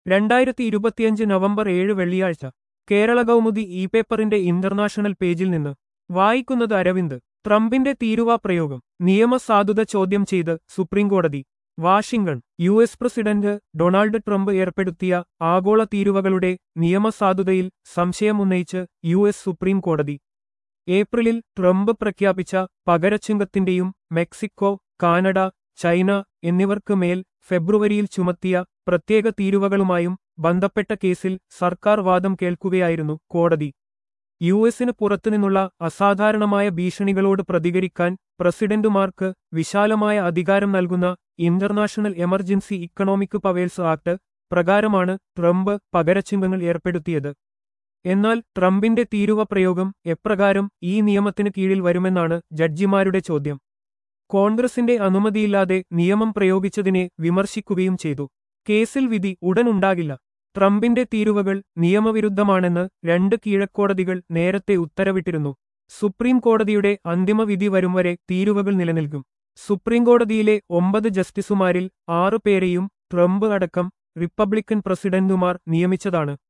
രണ്ടായിരത്തി ഇരുപത്തിയഞ്ച് നവംബർ ഏഴ് വെള്ളിയാഴ്ച കേരള കൗമുദി ഇ പേപ്പറിന്റെ ഇന്റർനാഷണൽ പേജിൽ നിന്ന് വായിക്കുന്നത് അരവിന്ദ് ട്രംപിന്റെ തീരുവാ പ്രയോഗം നിയമസാധുത ചോദ്യം ചെയ്ത് സുപ്രീംകോടതി Washington U S president Donald Trump ഏർപ്പെടുത്തിയ ആഗോള തീരുവകളുടെ നിയമസാധുതയിൽ സംശയമുന്നയിച്ച് യു എസ് സുപ്രീം കോടതി ഏപ്രിലിൽ ട്രംപ് പ്രഖ്യാപിച്ച പകരച്ചുങ്കത്തിന്റെയും മെക്സിക്കോ കാനഡ ചൈന എന്നിവർക്ക് മേൽ ഫെബ്രുവരിയിൽ ചുമത്തിയ പ്രത്യേക തീരുവകളുമായും ബന്ധപ്പെട്ട കേസിൽ സർക്കാർ വാദം കേൾക്കുകയായിരുന്നു കോടതി യു എസിന് പുറത്തുനിന്നുള്ള അസാധാരണമായ ഭീഷണികളോട് പ്രതികരിക്കാൻ പ്രസിഡന്റുമാർക്ക് വിശാലമായ അധികാരം നൽകുന്ന international emergency economic powers act പ്രകാരമാണ് ട്രംപ് പകരച്ചുങ്കങ്ങൾ ഏർപ്പെടുത്തിയത് എന്നാൽ ട്രംപിന്റെ തീരുവ പ്രയോഗം എപ്രകാരം ഈ നിയമത്തിന് കീഴിൽ വരുമെന്നാണ് ജഡ്ജിമാരുടെ ചോദ്യം കോൺഗ്രസിന്റെ അനുമതിയില്ലാതെ നിയമം പ്രയോഗിച്ചതിനെ വിമർശിക്കുകയും ചെയ്തു കേസിൽ വിധി ഉടൻ ഉണ്ടാകില്ല ട്രംപിന്റെ തീരുവകൾ നിയമവിരുദ്ധമാണെന്ന് രണ്ട് കീഴക്കോടതികൾ നേരത്തെ ഉത്തരവിട്ടിരുന്നു സുപ്രീം കോടതിയുടെ അന്തിമ വിധി വരും വരെ തീരുവകൾ നിലനിൽക്കും സുപ്രീം കോടതിയിലെ ഒമ്പത് ജസ്റ്റിസുമാരിൽ ആറു പേരെയും ട്രംപ് അടക്കം റിപ്പബ്ലിക്കൻ പ്രസിഡന്റുമാർ നിയമിച്ചതാണ്